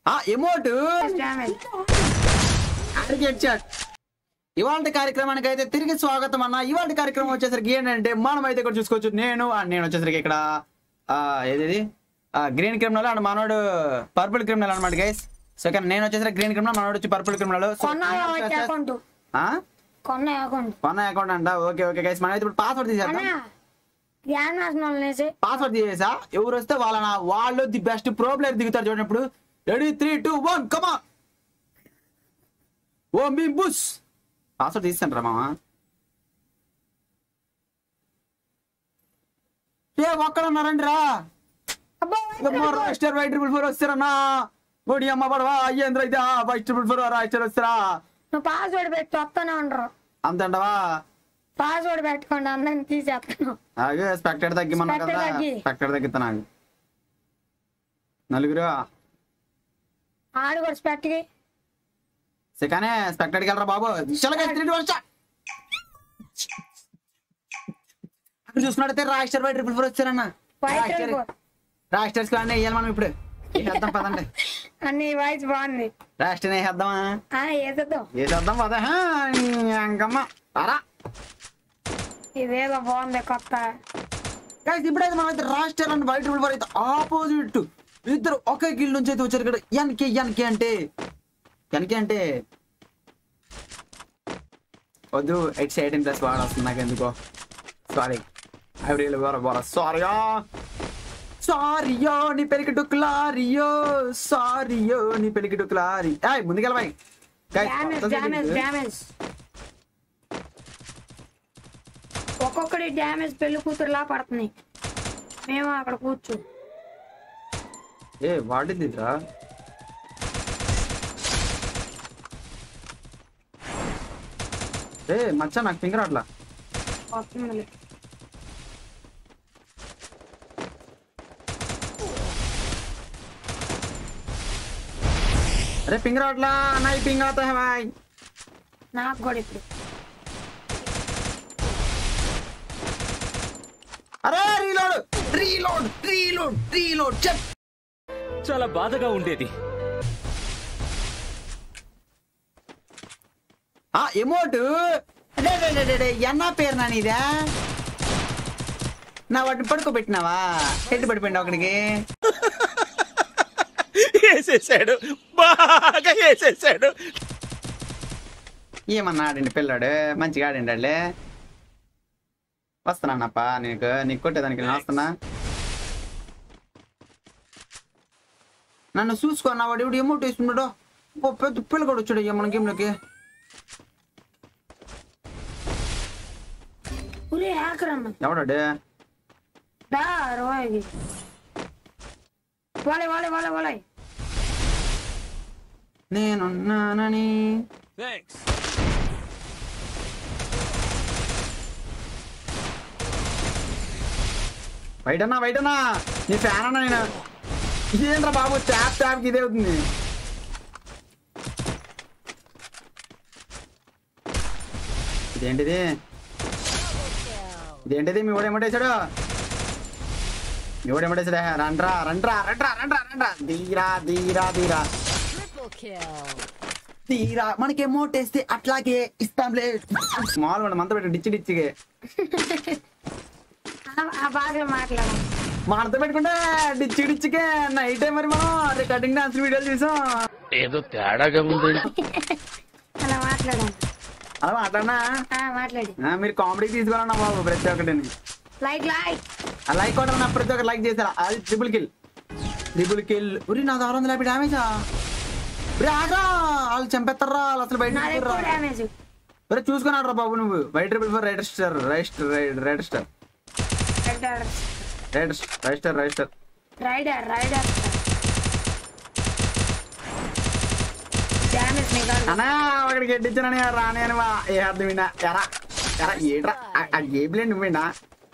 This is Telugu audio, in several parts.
ఆ ఎమోట్ డ్యామేజ్ చాట్ ఇవాళ కార్యక్రమానికి అయితే తిరిగి స్వాగతం అన్న ఇవాళ కార్యక్రమం వచ్చేసరికి ఏంటంటే మనం అయితే ఇక్కడ చూసుకోవచ్చు నేను ఆ, నేను వచ్చేసరికి ఇక్కడ ఆ, ఏది గ్రీన్ క్రిమినల్ అండ్ మనోడు పర్పుల్ క్రిమినల్ అనమాట గైస్ సో ఇక్కడ నేను వచ్చేసరికి గ్రీన్ క్రిమినల్ మనోడు వచ్చి పర్పుల్ క్రిమినల్ కొన్న అకౌంట్ కొన్న అకౌంట్ కొన్న అకౌంట్ అంట ఓకే ఓకే గైస్ మనం అయితే ఇప్పుడు పాస్వర్డ్ తీసేద్దాం అన్నా జ్ఞాన నాశనం అనేసి పాస్వర్డ్ తీసేసా ఎవరు వస్తే వాళ్ళ వాళ్ళు ది బెస్ట్ ప్రో ప్లేయర్ దిగుతారు చూడండి ఇప్పుడు రెడీ త్రీ టూ వన్ కమా ఓ మీ బుస్ పాస్వర్డ్ తీసాను రా మామ ఏ ఒక్కడన్నారండి రా అబ్బా రాస్టర్ వైట్ ట్రిపుల్ ఫోర్ వస్తారన్నా గోడి అమ్మ పడవా అయ్యేంద్ర అయితే వైట్ ట్రిపుల్ ఫోర్ రాస్టర్ వస్తారా నువ్వు పాస్వర్డ్ పెట్టి వస్తానే ఉండరు అంతంటవా పాస్వర్డ్ పెట్టుకోండి అందరిని తీసేస్తాను అలాగే స్పెక్టర్ తగ్గిమన్నా Spectre కదా తగ్గి. స్పెక్టర్ తగ్గిస్తా నాకు నలుగురు ఆడు కూడా స్పెట్కి సికానే స్పెక్టెడ్కి వెళ్ళరా బాబు చల్లగా త్రీ టూ వన్ అక్కడ చూసుకున్నట్టయితే రాస్టర్ బై ట్రిపుల్ ఫోర్ వచ్చారన్న వైట్ రాస్టర్స్ కానీ వేయాలి మనం ఇప్పుడు వేసేద్దాం పదండి అన్ని వాయిస్ బాగుంది రాస్టర్ వేసేద్దామా ఆ వేసేద్దాం వేసేద్దాం పద హా, అంకమ్మ రారా ఇదేదో బాగుంది కొత్త Guys, ఇప్పుడైతే మనం అయితే Raistar and White triple four అయితే ఆపోజిట్ ఇద్దరు ఒకే గిల్ నుంచి అయితే వచ్చారు ఇక్కడ ఎన్కే ఎన్కే అంటే ఎన్కే అంటే వద్దు ఎయిట్ ఎయిటీన్ ప్లస్ వాడు వస్తుంది నాకు ఎందుకో సారీ ఐ రియల్ బోర బోర సారీయో సారీయో నీ పెరిగి డుక్లారియో సారీయో నీ పెరిగి డుక్లారి ఏయ్ ముందుకెళ్ళబాయ్ డ్యామేజ్ డ్యామేజ్ డ్యామేజ్ ఒక్కొక్కడి డ్యామేజ్ పెళ్లి కూతురులా పడుతున్నాయి మేము అక్కడ కూర్చో ఏ వాడింది రా ఏ మచ్చ నాకు ఫింగర్ అట్లా వస్తుంది अरे पिंग राटला नहीं पिंग आता है भाई నాకు కూడా ఇప్పుడు अरे रीलोड रीलोड रीलोड रीलोड చెప్ చాలా బాధగా ఉండేది ఆ ఎమోట్ అడే అడే, అడే, అడే, ఎన్నా పేరు నా నీదా నా వాటిని పడుకోబెట్టినావా హెడ్ పడిపోయింది ఒకడికి వేసేసాడు బాగా వేసేసాడు ఏమన్నా ఆడండి పిల్లాడు మంచిగా ఆడిండాడులే వస్తున్నానప్ప నీకు నీకు కొట్టేదానికి నేను వస్తున్నా నన్ను చూసుకో నా వాడు ఎవడు ఎమోట్ వేసుకున్నాడు ఓ పెద్ద పిల్లగాడు వచ్చాడు అయ్యా మన గేమ్లోకి ఉరే హ్యాకర్ అన్న ఎవడాడు దా రోయ్ వాళ్ళే వాళ్ళే వాళ్ళే వాళ్ళే నేనున్నానని బయటనా బయటనా నీ ఫ్యాన్ అన్నా నేను ఇదేంట్రా బాబు ట్యాప్ ట్యాప్కి ఇదే అవుతుంది ఇదేంటిది ఇదేంటిది మీ ఓడు ఏమంటేశాడు మీ ఓడు ఏమంటేశాడు రండ్రా రండ్రా రండ్రా రండ్రా రండ్రా దీరా దీరా దీరా తీరా మనకి అమౌంట్ వేస్తే అట్లాగే ఇస్తాంలే స్మాల్ వాడు మంత పెట్టి డిచ్చి డిచ్చిగే ఆ- ఆ భాషలో మాట్లాడాం మనతో పెట్టుకుంటే డిచ్చి డిచ్చికే నైట్ మరి మనం రికార్డింగ్ డాన్స్ వీడియోలు చూసాం ఏదో తేడాగా ఉంది అలా మాట్లాడాం అలా మాట్లాడినా ఆ, మాట్లాడి ఆ, మీరు కామెడీ తీసుకోవాలన్నా బాబు ప్రతి ఒక్కటిని లైక్ లైక్ ఆ లైక్ కొట్టడం నా ప్రతి ఒక్కరు లైక్ చేశారా అది ట్రిపుల్ కిల్ ట్రిపుల్ కిల్ ఉరి నా ఆరు వందల యాభై డామేజా ఉరి ఆగరా వాళ్ళు చంపేస్తారా వాళ్ళు అసలు బయట నాది ఎక్కువ డ్యామేజ్ ఒరే చూసుకున్నాడు రా బాబు నువ్వు White triple four rider star రైస్ట్ rider star rider rider Raistar Raistar rider rider damage నిఘాలు అన్నా అక్కడికి ఎడ్డించానని రాని అని వా- ఏ అర్థం విన్నా ఎరా ఎరా ఏట్రా ఆ- ఆ గేమ్లే నువ్వేనా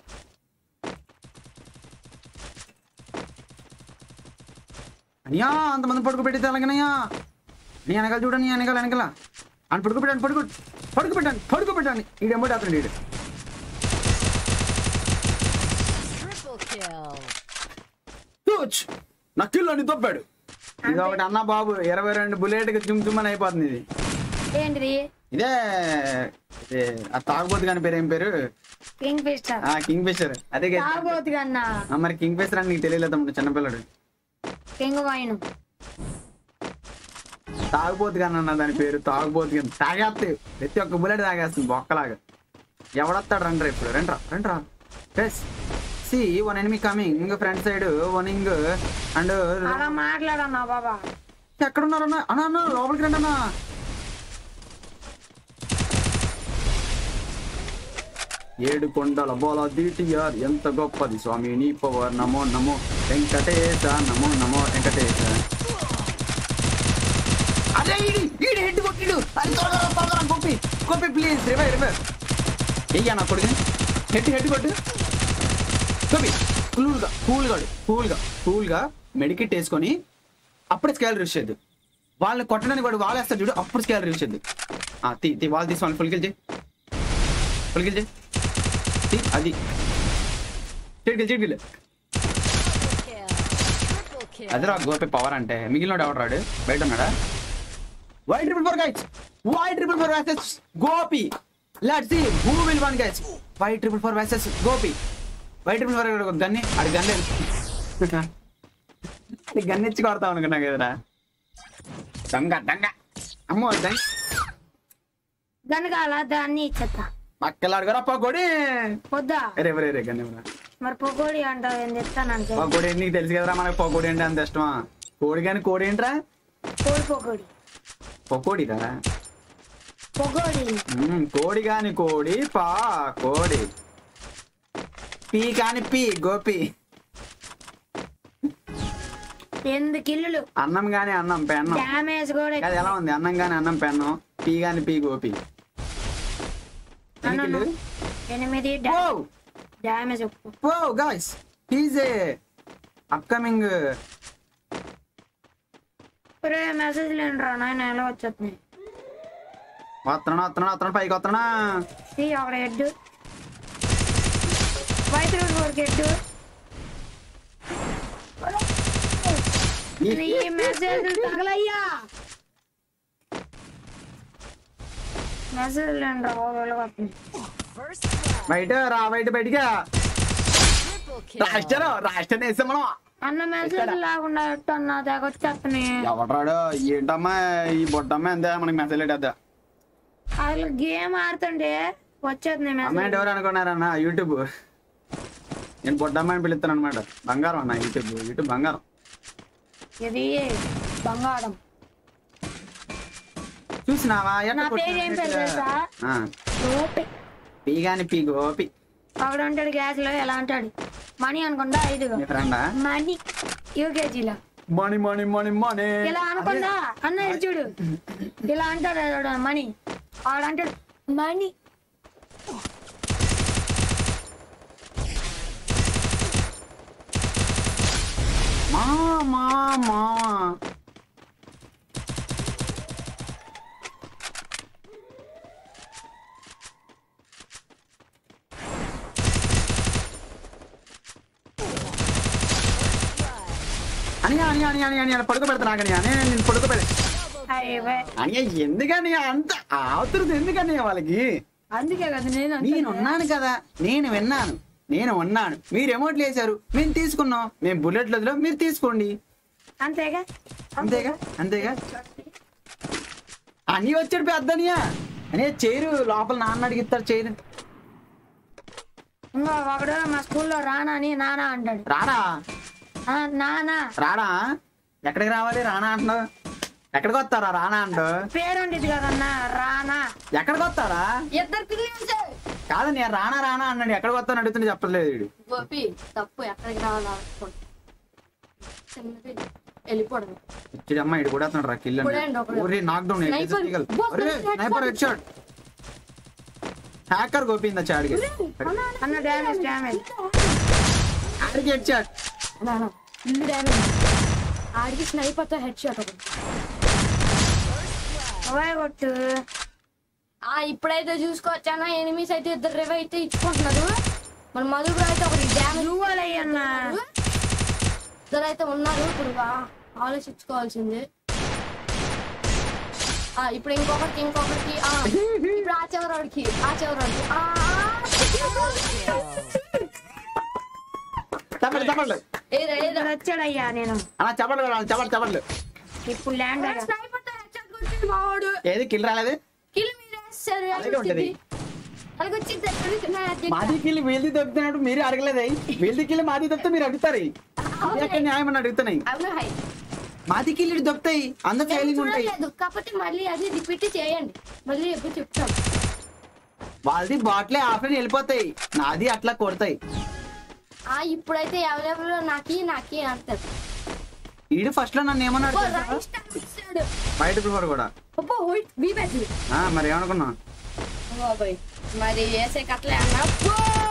అనియా అంతమంది పడుకోబెట్టితే అలాగనయ్యా నీ వెనకాల చూడండి నీ వెనకాల వెనకాల అని పడుకోబెట్టండి పడుకో పడుకోబెట్టండి పడుకోబెట్టండి ఈడెంబడి అతను ఈడు Triple kill. తూచ్ నా కిల్ అని దొబ్బాడు ఇది ఒకటి అన్న బాబు ఇరవై రెండు బుల్లెట్ కి జుమ్ జుమ్ అని అయిపోతుంది ఇది ఏంటిది ఇదే ఇదే, ఆ తాగుబోతు కాని పేరు ఏం పేరు కింగ్ ఫిస్టర్ ఆ కింగ్ ఫిషర్ అదే కదా. తాగబోతు కన్నా ఆ, మరి కింగ్ ఫిషర్ అని నీకు తెలియలేదు తమ్ముడు చిన్నపిల్లడు కింగ్ వైన్ తాగుబోతు కానీ అన్న దాని పేరు తాగుబోతు కానీ తాగేస్తే ప్రతి ఒక్క బుల్లెట్ తాగేస్తుంది బొక్కలాగా ఎవడొస్తాడు రండి ఇప్పుడు రండ్రా రండ్రా S C one enemy coming front side one ఇంగ్ అండ్ అలా మాట్లాడన్నా బాబా ఎక్కడున్నారన్నా అన్న అన్న లోపలికి రండి అన్న ఏడు కొండల బోల డిటిఆర్ ఎంత గొప్పది స్వామి నీ పవర్ నమో నమో వెంకటేశ నమో నమో వెంకటేశ అరే ఈడి ఈడి హెడ్ కొట్టిడు అది త్వరగా రా, త్వరగా రా, Gopi Gopi please revive revive ఎయ్యా నా కొడుకు హెడ్ హెడ్ కొట్టు గోపి కూల్గా కూల్గా కూల్గా కూల్గా మెడికిట్ వేసుకొని అప్పుడు స్కేల్ రీచ్ చేయద్దు వాళ్ళని కొట్టడానికి వాడు వాళ్ళేస్తాడు చూడు అప్పుడు స్కేల్ రీచ్ చేయద్దు ఆ, తీ తీ వాళ్ళు తీసి వాళ్ళని ఫుల్కిల్ చేయి ఫుల్కిల్ చేయి తీ అది చిటికిల్ చిటికిల్ అదిరా గోపి పవర్ అంటే మిగిలినోడు ఎవడు రాడు బయట ఉన్నాడా Y triple four guys Y triple four versus Gopi let's see who will won guys Y triple four versus Gopi Y triple four గన్ని అది గన్ లేదు అది గన్ ఇచ్చి కొడతాం అనుకున్నా కదరా దొంగ దొంగ అమ్మో దొంగ గనకాల దాన్ని ఇచ్చేస్తా పక్కలాడు కదా పకోడి వద్దా రే రే రే గన్ ఇవ్వరా మరి పొగోడి అంటావు ఏం చెప్తానంటే పకోడి నీకు తెలుసు కదరా మనకు పకోడి అంటే అంత ఇష్టమా కోడి కానీ కోడి ఏంట్రా కోడి పొగోడి పకోడిరా పొగోడి మ్మ్, కోడి కాని కోడి పా కోడి పీ కాని పీ గోపి ఎందుకు ఇల్లులు అన్నం గాని అన్నం పెన్నం డ్యామేజ్ కూడా అది ఎలా ఉంది అన్నం గాని అన్నం పెన్నం పీ గాని పీ గోపి అన్న, అన్న. ఎనిమిది damage oh guys he's a upcoming ఒరే మెసేజ్ లేని రా నాయన ఎలా వచ్చేస్తున్నాయి వస్తున్నా వస్తున్నా వస్తున్నా పైకి వస్తున్నా ఈ అక్కడ హెడ్ వైట్ రోడ్ వరకు హెడ్ ఈ మెసేజ్ తగలయ్యా మెసేజ్ లేని రా వెళ్ళగొస్తుంది బయట రా బయట బయటికి రాష్ట్రం రాష్ట్రం వేసాం మనం అన్న మెసేజ్ లేకుండా ఎట్టు అన్న తెగొచ్చేస్తున్నాయి ఎవడరాడు ఏంటమ్మా ఈ బొట్టమ్మ ఎంత మనకి మెసేజ్ లేటద్దా అసలు గేమ్ ఆడుతుంటే వచ్చేస్తుంది అమ్మాయి మెసేజ్ ఎవరు అనుకున్నారన్న యూట్యూబ్ నేను బొడ్డమ్మాయిని పిలుస్తాను అనమాట బంగారం అన్న యూట్యూబ్ యూట్యూబ్ బంగారం ఇది బంగారం చూసినావా ఎట్ట నా పేరు ఏం పేరు తెలుసా ఆ, గోపి పీ గాని పీ గోపి ఒకడు ఉంటాడు గ్యాస్ లో ఎలా అంటాడు మనీ అనుకుంటా ఐదుగా మీ ఫ్రెండా మనీ యూకేజీలో మనీ మనీ మనీ మనీ ఇలా అనుకుంటా అన్న ఇటు చూడు ఇలా అంటాడు వాడు మనీ వాడు అంటాడు మనీ మా మా మా అని అని అని అని అని పడుకో పెడతా నాకని అని నేను పడుకో పెడతా అయ్యే అని ఎందుకని అంత ఆతురుది ఎందుకని వాళ్ళకి అందుకే కదా నేను నేను అంటున్నా. ఉన్నాను కదా నేను విన్నాను నేను ఉన్నాను మీరు ఎమౌంట్లు వేశారు మేము తీసుకున్నాం మేము బుల్లెట్లు వదిలో మీరు తీసుకోండి అంతేగా అంతేగా అంతేగా అన్నీ వచ్చాడు పెద్దనియా అనే చైరు లోపల నాన్న అడిగిస్తారు చైరు ఇంకో ఒకడు మా స్కూల్లో రానా అని నానా అంటాడు రాడా ఆ, నానా రాడా ఎక్కడికి రావాలి రానా అంటున్నావు ఎక్కడికి వస్తారా రానా అంటూ పేరు ఉండేది కదన్నా రానా ఎక్కడికి వస్తారా ఇద్దరు పిల్లలు కాదు నేను రానా రానా అన్నాడు ఎక్కడికి వస్తాను అడుగుతుంటే చెప్పలేదు వీడు గోపి తప్పు ఎక్కడికి రావాలా చిన్నది వెళ్ళిపోవడం ఇచ్చి అమ్మ ఇడు కూడా అతను రా కిల్ ఇప్పుడేంటి ఒకడు? ఊరి knock down Sniper. Boss, headshot. Sniper head shot hacker గోపింద చాడికి అన్న డ్యామేజ్ డ్యామేజ్ ఆడికి హెడ్ షాట్ ఇల్లు డ్యామేజ్ ఆడికి స్నైపర్ తో హెడ్ షాట్ ఒకటి అవే కొట్టు ఆ ఇప్పుడైతే చూసుకోవచ్చానా ఎనిమిస్ అయితే ఇద్దరు రివ్ అయితే ఇచ్చుకుంటున్నారు మన మధుగురు అయితే ఒకటి డ్యామేజ్ నువ్వులయ్యన్నా ఇద్దరు అయితే ఉన్నారు ఇప్పుడు వా- ఆలోచించుకోవాల్సింది ఆ, ఇప్పుడు ఇంకొకరికి ఇంకొకరికి ఆ, ఇప్పుడు ఆ చివరోడికి ఆ చివరోడికి ఆ, చెప్పండి చెప్పండి ఏదో ఏదో ఇక్కడ వచ్చాడయ్యా నేను అలా చెప్పండి కూడా చెప్పండి చెప్పండి ఇప్పుడు ల్యాండ్ అయ్యా స్నైపర్ తో హెడ్షాట్ కొట్టింది మా వాడు ఏది కిల్ రాలేదు కిల్ మీద వేస్తారు అలాగే ఉంటది. అలాగే వచ్చింది అలాగే నా అధ్యక్ష. మాది కిల్లి వీళ్ళది దొరుకుతున్నట్టు మీరు అడగలేదు వీళ్ళది కిల్లి మాది దొరికితే మీరు అడుగుతారు ఇది ఎక్కడ న్యాయం అని అడుగుతున్నాయి అవును హై మాది కిల్లి దొరుకుతాయి అందరు నేను ఫెయిలింగ్ ఉంటాయి చూడలేదు కాకపోతే మళ్ళీ అది రిపీట్ చేయండి మళ్ళీ ఎప్పుడు చెప్తాం వాళ్ళది బాట్లే ఆఫ్లైన్ వెళ్ళిపోతాయి నాది అట్లా కొడతాయి ఆ ఇప్పుడైతే అవైలబుల్ నాకి నాకి అంటారు ఈడు ఫస్ట్ లో నన్ను ఏమన్నాడు ఓ, తెలుసా? రైట్ స్టార్ ఇచ్చాడు. బయట ప్రిఫర్ కూడా అబ్బో, ఓయ్, వీ బ్యాచ్. ఆ, మరి ఏమనుకున్నా బాబాయ్ మరి వేసే కథలే అన్నా అబ్బో!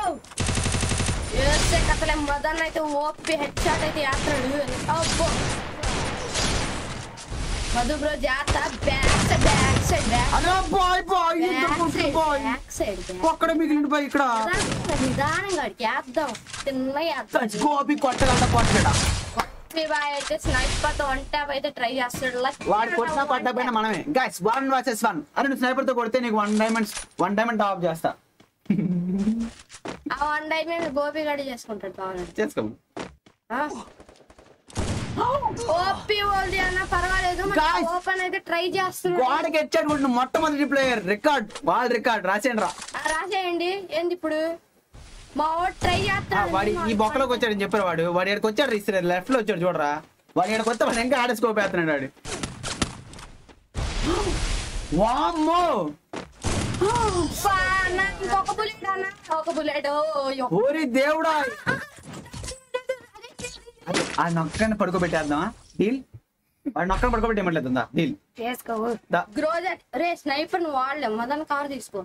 వేసే కథలే మదన్ అయితే ఓపి హెడ్ షాట్ అయితే వేస్తాడు అబ్బో మధు బ్రో జాత back side back side back అరే బాయ్ బాయ్ బ్యాక్ సైడ్ బాయ్ బ్యాక్ సైడ్ ఒక్కడ మిగిలింది బాయ్ ఇక్కడ నిదానంగా అడిగి వేద్దాం తిన్నగా వేద్దాం గోపి కొట్టగలట కొట్టడా మీ బాయ్ అయితే స్నైపర్ తో వన్ ట్యాప్ అయితే ట్రై చేస్తాడు వాడు కొట్టినా కొట్టకపోయినా మనమే గైస్ వన్ వర్సెస్ వన్ అరే నువ్వు స్నైపర్ తో కొడితే నీకు one diamonds one diamond top చేస్తా ఆ వన్ డైమండ్ గోపి గడి చేసుకుంటాడు కావాలంటే చేసుకో ఓపి ఓల్ది అన్న పర్వాలేదు Guys. ఓపెన్ అయితే ట్రై చేస్తున్నాడు గోడకి ఎచ్చాడు కొట్టిన మొట్టమొదటి ప్లేయర్ రికార్డ్ వాళ్ళ రికార్డ్ రాసేయండి రా ఆ, రాసేయండి ఏంది ఇప్పుడు మా వాడు ట్రై ఆ, చేస్తాడు వాడి ఈ బొక్కలోకి వచ్చాడని చెప్పారు వాడు వాడు ఎక్కడికి వచ్చాడు రిస్తారు లెఫ్ట్ లో వచ్చాడు చూడరా వాడు ఎక్కడికి వస్తే వాడు ఇంకా ఆడేసుకో వేస్తున్నాడు వాడు వామ్మో ఫా, అన్న, ఇంకొక బుల్లెట్ అన్న ఒక బుల్లెట్ ఓరి దేవుడా అరే, ఆ నొక్కని పడుకోబెట్టేద్దామా డీల్ వాడు నొక్కని పడుకోబెట్టేయమట్లేదా డీల్ చేసుకోవు దా గ్రోజర్ రే స్నైపర్ ను వాడలేం మదన్ కార్ తీసుకో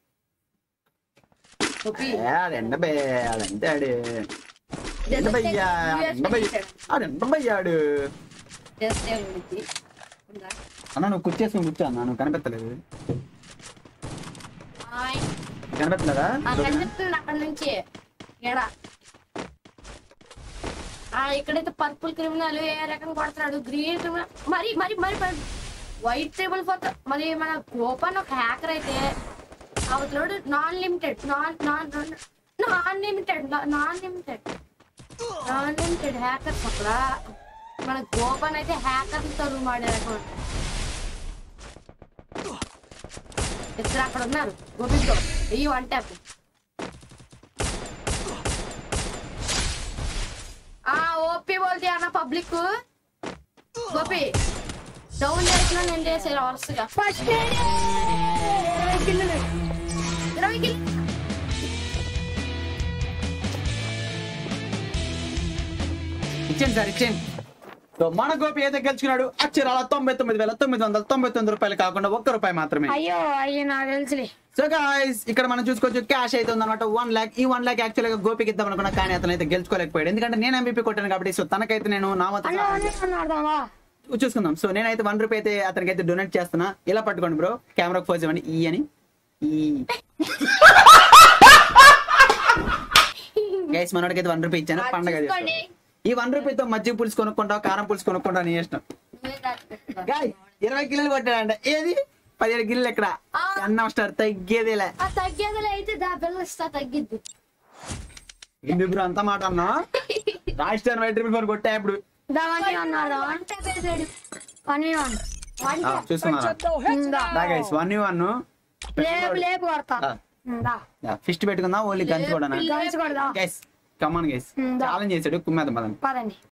ఓపి ఏ, ఆడెండ బే ఆడంతే ఆడు ఎండ బయ్యా ఎండ బయ్య ఆడెండ బయ్యాడు చేస్తే ఉండిద్ది. ఉందా? అన్న నువ్వు కూర్చేసుకుని కూర్చో అన్న నువ్వు కనిపెత్తలేదు ఆయ్. కనిపెత్తలేదా ఆ కనిపిస్తుంది అక్కడ నుంచి ఎడ ఆ ఇక్కడైతే పర్పుల్ క్రిమినల్ ఏ రకం కొడుతున్నాడు గ్రీన్ క్రిమినల్ మరి మరి మరి వైట్ టేబుల్ ఫోర్ మరి మన ఓపెన్ ఒక హ్యాకర్ అయితే అవతలోడు non limited non non non limited non limited non limited hackers అక్కడ మన ఓపెన్ అయితే హ్యాకర్స్ తో రూమ్ ఆడే రకం ఇద్దరు అక్కడ ఉన్నారు గోపితో ఈ వన్ ట్యాప్ ఆ ఓపి బోల్తే అన్న పబ్లిక్ గోపి డౌన్ చేసిన నేను చేసేది వరుసగా ఫస్ట్ ఇరవై కిలోలు ఇరవై కిలో ఇచ్చేయండి సార్ ఇచ్చేయండి సో మన గోపి అయితే గెలుచుకున్నాడు అక్షరాల తొంభై తొమ్మిది వేల తొమ్మిది వందల తొంభై తొమ్మిది రూపాయలు కాకుండా ఒక్క రూపాయి మాత్రమే అయ్యో అయ్యో నాకు తెలుసులే సో గాయస్ ఇక్కడ మనం చూసుకోవచ్చు క్యాష్ అయితే ఉందన్నమాట వన్ లాక్ ఈ వన్ లాక్ యాక్చువల్ గా గోపికి ఇద్దాం అనుకున్నా కానీ అతను అయితే గెలుచుకోలేకపోయాడు ఎందుకంటే నేను ఎంబీపీ కొట్టాను కాబట్టి సో తనకైతే నేను నా వంతు అన్న సహాయం అన్న ఆడదామా చూసుకుందాం సో నేనైతే వన్ రూపీ అయితే అతనికి అయితే డొనేట్ చేస్తున్నా ఇలా పట్టుకోండి బ్రో కెమెరాకి ఫోజ్ ఇవ్వండి ఈ అని ఈ గైస్ మనోడికి అయితే వన్ రూపీ ఇచ్చాను ఆ, పండగ చూసుకోండి. చేస్తాను. ఈ వన్ రూపీతో మజ్జిగ పులుసు కొనుక్కుంటావు కారం పులుసు కొనుక్కుంటావు నీ ఇష్టం నువ్వే దాచిపెట్టుకో. గాయ్ ఇరవై కిలోలు కొట్టాడంట ఏది పదిహేడు కిలోలు ఎక్కడ ఆ. అన్నం స్టార్ తగ్గేదేలే ఆ తగ్గేదిలో అయితే దా బిల్ల ఇస్తా తగ్గిద్ది ఎందుకు బ్రో అంత మాట అన్నా రాజస్థాన్ వైట్ ట్రిపుల్ ఫోర్ కొట్టా ఇప్పుడు దా వన్ వన్ ఆడదామా వన్ ట్యాప్ వేసాడు వన్ వన్ వన్ ఆ, ట్యాప్ చూస్తున్నారా దా గైస్ వన్ వన్ లేపు లేపు కొడతా దా ఫిస్ట్ పెట్టుకుందాం ఓన్లీ గన్స్ కూడా గన్స్ కొడదా గైస్ కమాన్ గైస్ Hmm, దా. ఛాలెంజ్ చేశాడు కుమ్మేద్దాం పదండి పదండి